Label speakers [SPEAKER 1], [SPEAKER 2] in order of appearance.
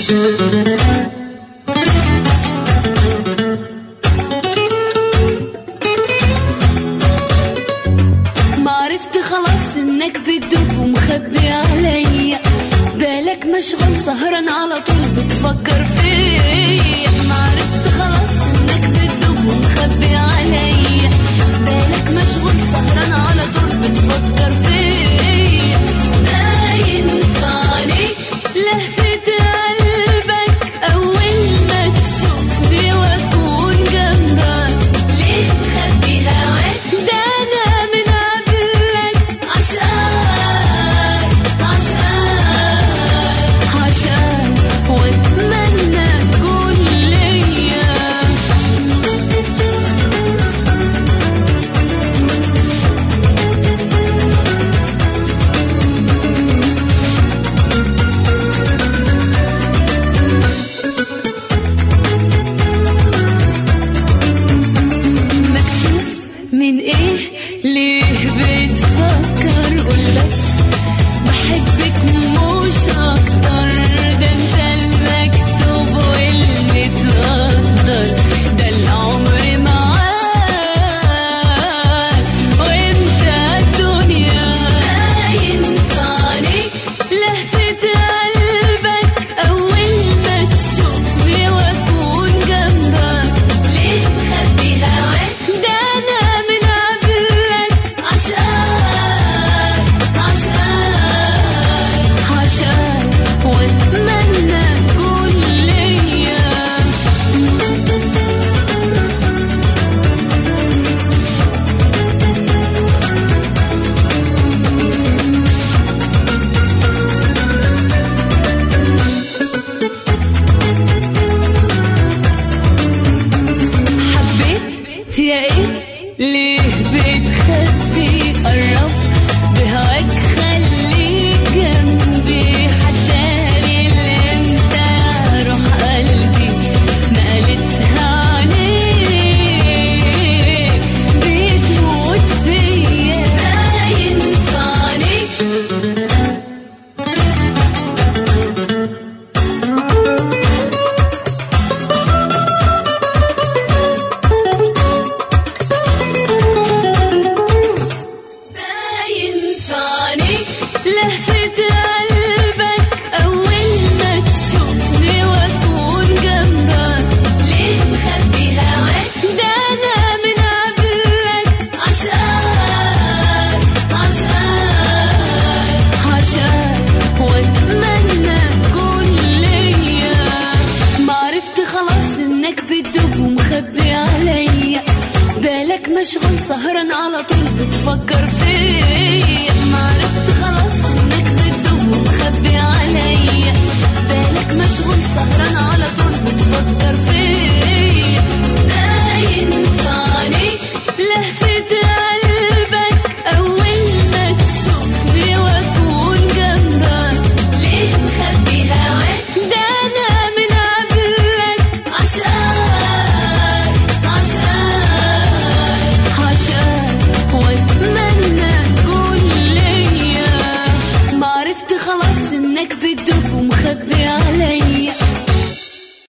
[SPEAKER 1] ما عرفت خلاص انك بتدوب ومخبي عليا بالك مشغول سهران على طول بتفكر فيا ما عرفت خلاص انك بتدوب ومخبي عليا بالك مشغول سهران على طول بتفكر فيا ما ينفعني لهفة قلبك أول ما تشوفني وأكون جنبك ليه مخبي هواك ده أنا من قبلك عشقك عشقك عشقك وأتمنى تكون ليا مكسوف من ايه ليه بتفكر قول بس بحبك مش اكتر ده انت المكتوب والمتقدر ده العمر معاك وانت الدنيا ما ينفعني لهفة قلبك اول ما تشوفني واكون جنبك ليه مخبي هواك ده انا من قبلك عشقك عشقك عشقك واتمنى تكون ليا حبيت فيها ايه ليه بتخبي قرب بهواك خليك جنبي حداني اللي انت روح قلبي نقلتها عليك بتموت فيا ما ينفعني ما ينفعني لهفة قلبك أول ما تشوفني وأكون جنبك ليه مخبي هواك ده أنا من قبلك عشقك عشقك عشقك وأتمنى تكون ليا ما عرفت خلاص إنك بتدوب ومخبي عليا بالك مشغول سهران على طول بتفكر فيا ما عرفت خلاص انك بتدوب ومخبي عليا بالك مشغول سهران على طول بتفكر فيا ما ينفعني لهفة قلبك